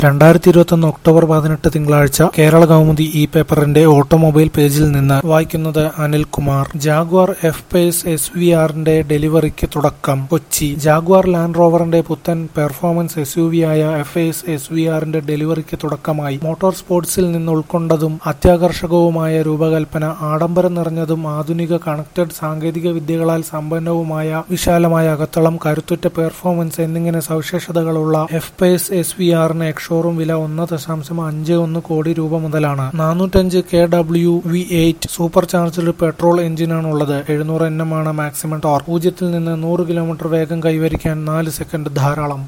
രണ്ടായിരത്തി ഇരുപത്തൊന്ന് ഒക്ടോബർ പതിനെട്ട് തിങ്കളാഴ്ച കേരള കൗമുദി ഇ പേപ്പറിന്റെ ഓട്ടോമൊബൈൽ പേജിൽ നിന്ന് വായിക്കുന്നത് Anilkumar Jaguar F Pace S V ആറിന്റെ ഡെലിവറിക്ക് തുടക്കം കൊച്ചി ജാഗ്വാർ ലാൻഡ് റോവറിന്റെ പുത്തൻ പെർഫോമൻസ് എസ് യു വി ആയ എഫ് എസ് എസ് വി ആറിന്റെ ഡെലിവറിക്ക് തുടക്കമായി മോട്ടോർ സ്പോർട്സിൽ നിന്ന് ഉൾക്കൊണ്ടതും അത്യാകർഷകവുമായ രൂപകൽപ്പന ആഡംബരം നിറഞ്ഞതും ആധുനിക കണക്റ്റഡ് സാങ്കേതിക വിദ്യകളാൽ സമ്പന്നവുമായ വിശാലമായ അകത്തളം കരുത്തുറ്റ പെർഫോമൻസ് എന്നിങ്ങനെ സവിശേഷതകളുള്ള എഫ് പേസ് എസ് വി ആറിന് എക്സ്ഷോറും വില ഒന്ന് ദശാംശം അഞ്ച് ഒന്ന് കോടി രൂപ മുതലാണ് നാനൂറ്റഞ്ച് K W V eight super charged petrol എഞ്ചിനാണുള്ളത് എഴുന്നൂറ് എൻ എം ആണ് മാക്സിമം ടോർ പൂജ്യത്തിൽ നിന്ന് നൂറ് കിലോമീറ്റർ വേഗം കൈവരിക്കാൻ നാല് സെക്കൻഡ് ധാരാളം